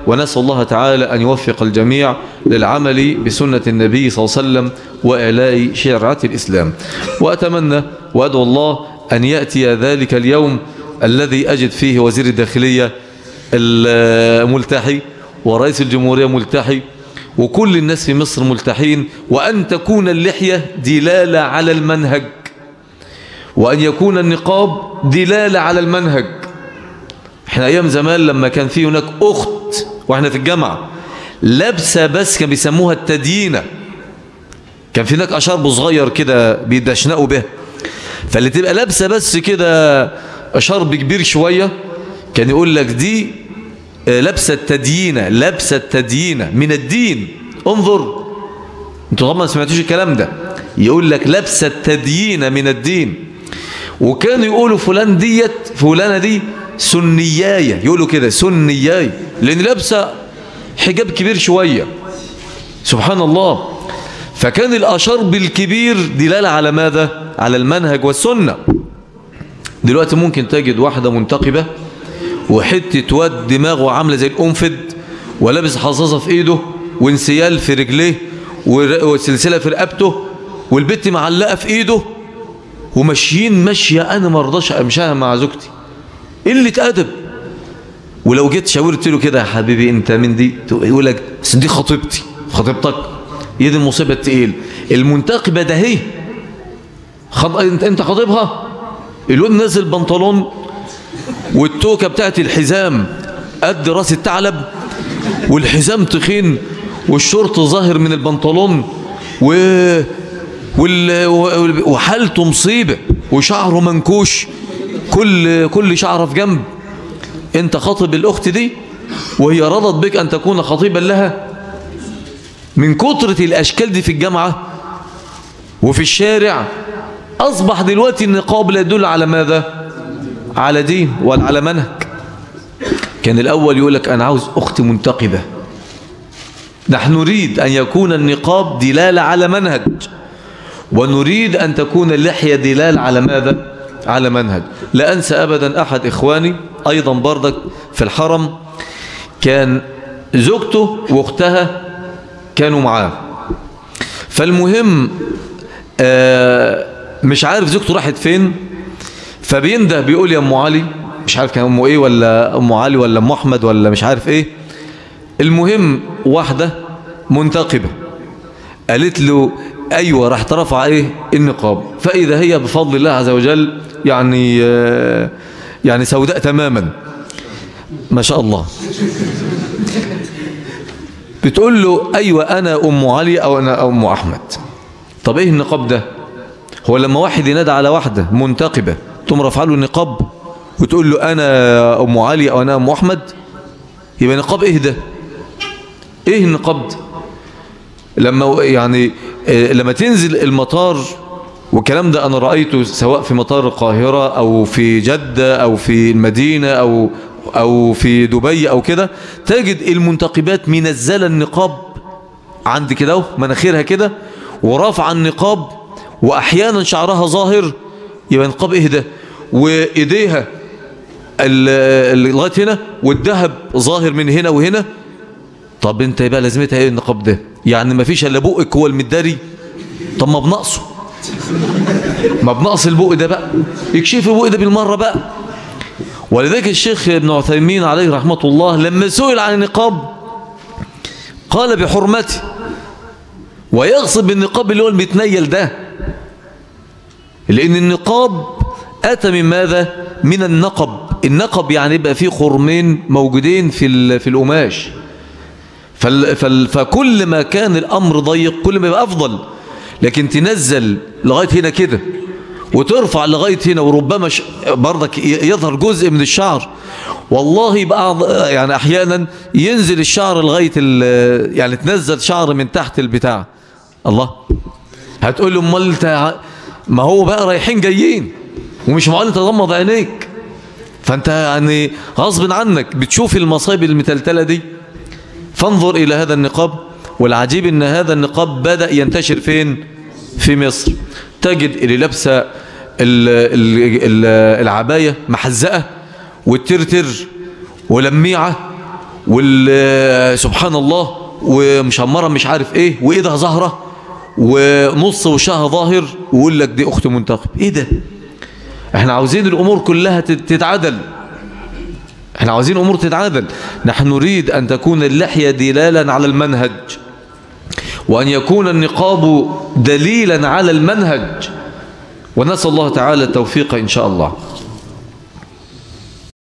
ونسأل الله تعالى أن يوفق الجميع للعمل بسنة النبي صلى الله عليه وسلم وإعلاء شرعة الإسلام وأتمنى وأدعو الله أن يأتي ذلك اليوم الذي أجد فيه وزير الداخلية الملتحي ورئيس الجمهورية ملتحي وكل الناس في مصر ملتحين وأن تكون اللحية دلالة على المنهج وأن يكون النقاب دلالة على المنهج احنا أيام زمان لما كان في هناك أخت واحنا في الجامعة لابسة بس كان بيسموها التديينة كان في هناك أشرب صغير كده بيدشنقوا به فاللي تبقى لابسة بس كده شرب كبير شوية كان يقول لك دي لابسة التديينة لابسة التديينة من الدين انظر انتوا طبعا ما سمعتوش الكلام ده يقول لك لابسة التديينة من الدين وكانوا يقولوا فلان ديت فلانة دي سنياية يقولوا كده سنياية لأن لابسة حجاب كبير شوية سبحان الله فكان الأشرب الكبير دلالة على ماذا على المنهج والسنة دلوقتي ممكن تجد واحدة منتقبة وحتة واد دماغه عاملة زي الأنفد ولابس حظاظة في ايده وانسيال في رجليه وسلسلة في رقبته والبت معلقة في ايده وماشيين ماشية انا ما رضاش امشاها مع زوجتي قلة ادب ولو جيت شاورت له كده يا حبيبي انت من دي يقول لك بس دي خطيبتي خطيبتك ايه دي المصيبة التقيل المنتقبة ده هي خط... انت انت خطيبها الواد نازل بنطلون والتوكة بتاعت الحزام قد راس الثعلب والحزام تخين والشورت ظاهر من البنطلون و... وال... وحالته مصيبة وشعره منكوش كل كل شعره في جنب انت خاطب الاخت دي وهي رضت بك ان تكون خطيبا لها من كترة الاشكال دي في الجامعة وفي الشارع اصبح دلوقتي النقاب لا يدل على ماذا على دين ولا على منهج كان الأول يقول لك أنا عاوز أخت منتقبة نحن نريد أن يكون النقاب دلالة على منهج ونريد أن تكون اللحية دلالة على ماذا على منهج لا أنسى أبدا أحد إخواني أيضا بردك في الحرم كان زوجته واختها كانوا معاه فالمهم آه مش عارف زوجته راحت فين فبينده بيقول يا ام علي مش عارف كان امه ايه ولا ام علي ولا ام احمد ولا مش عارف ايه المهم واحدة منتقبة قالت له ايوه راح ترفع ايه النقاب فاذا هي بفضل الله عز وجل يعني يعني سوداء تماما ما شاء الله بتقول له ايوه انا ام علي او انا ام احمد طب ايه النقاب ده هو لما واحد ينادى على واحدة منتقبة تقوم رافعه له النقاب وتقول له انا ام علي او انا ام احمد يبقى نقاب ايه ده ايه النقاب ده لما يعني لما تنزل المطار والكلام ده انا رايته سواء في مطار القاهره او في جده او في المدينه او او في دبي او كده تجد المنتقبات منزله النقاب عند كده مناخيرها كده ورافعه النقاب واحيانا شعرها ظاهر يبقى نقاب ايه ده وايديها لغايه هنا والذهب ظاهر من هنا وهنا طب انت يبقى لازمتها ايه النقاب ده يعني ما فيش الا بقك هو المداري طب ما بنقصه ما بنقص البق ده بقى يكشف البق ده بالمره بقى ولذلك الشيخ ابن عثيمين عليه رحمه الله لما سئل عن النقاب قال بحرمته ويغصب بالنقاب اللي هو المتنيل ده لأن النقاب أتى من ماذا من النقب النقب يعني يبقى فيه خرمين موجودين في في القماش فال فال فكل ما كان الأمر ضيق كل ما يبقى أفضل لكن تنزل لغاية هنا كده وترفع لغاية هنا وربما برضك يظهر جزء من الشعر والله بعض يعني أحيانا ينزل الشعر لغاية يعني تنزل شعر من تحت البتاع الله هتقول له امال انت ما هو بقى رايحين جايين ومش معقول تغمض عينيك فانت يعني غصب عنك بتشوف المصايب المتلتلة دي فانظر الى هذا النقاب والعجيب ان هذا النقاب بدأ ينتشر فين في مصر تجد اللي لابسه العباية محزقة والترتر ولميعة سبحان الله ومشمرة مش عارف ايه وايدها ظاهرة ونص وشها ظاهر ويقول لك دي اخت منتخب ايه ده احنا عاوزين الامور كلها تتعدل احنا عاوزين امور تتعادل نحن نريد ان تكون اللحية دلالا على المنهج وان يكون النقاب دليلا على المنهج ونسأل الله تعالى التوفيق ان شاء الله